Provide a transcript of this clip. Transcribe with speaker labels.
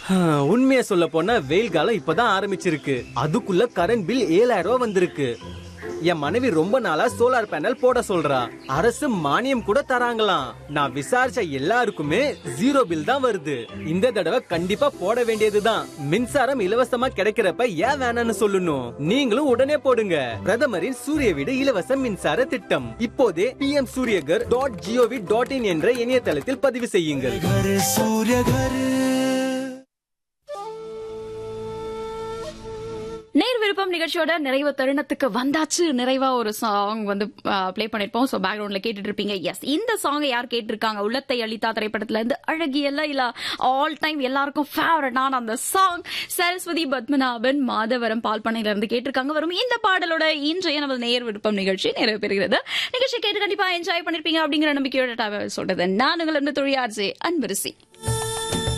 Speaker 1: உண்மையை சொல்ல போனா வெயில் காலம் இப்பதான் ஆரம்பிச்சிருக்கு அதுக்குள்ள கரண்ட் பில் ஏழாயிரம் ரூபாய் வந்திருக்கு என் மனைவி ரொம்ப நாளா சோலார் பேனல் போட சொல்றா அரசு மானியம் கூட தராங்களாம் நான் விசாரிச்ச எல்லாருக்குமே ஜீரோ பில் தான் வருது இந்த தடவை கண்டிப்பா போட வேண்டியதுதான் மின்சாரம் இலவசமா கிடைக்கிறப்ப ஏன் வேணாம்னு சொல்லணும் நீங்களும் உடனே போடுங்க பிரதமரின் சூரிய வீடு இலவச மின்சார திட்டம் இப்போதே P M Suryaghar dot gov dot in என்ற இணையதளத்தில் பதிவு செய்யுங்கள்
Speaker 2: घर सूर्य घर
Speaker 3: நேர் விருப்பம் நிகழ்ச்சியோட நிறைவு தருணத்துக்கு வந்தாச்சு நிறைவா ஒரு சாங் வந்து ப்ளே பண்ணிருப்போம் சோ பேக்ரவுண்ட்ல கேட்டுட்டு இருப்பீங்க எஸ் இந்த சாங்கை யார் கேட்டிருக்காங்க உள்ளத்தை அளித்தா திரைப்படத்துல இருந்து அழகிய லைலா ஆல் டைம் எல்லாருக்கும் ஃபேவரட்டான அந்த சாங் சரஸ்வதி பத்மநாபன் மாதவரம் பால்பனையில இருந்து கேட்டிருக்காங்க வரும் இந்த பாடலோட இன்றைய நமது நேர் விருப்பம் நிகழ்ச்சி நிறைவு பெறுகிறது நிகழ்ச்சி கேட்டு கண்டிப்பா என்ஜாய் பண்ணிருப்பீங்க அப்படிங்கிற நம்பிக்கையோட சொல்றது நான் உங்கள் அன்பு தொழிலார்ஜே அன்பரிசி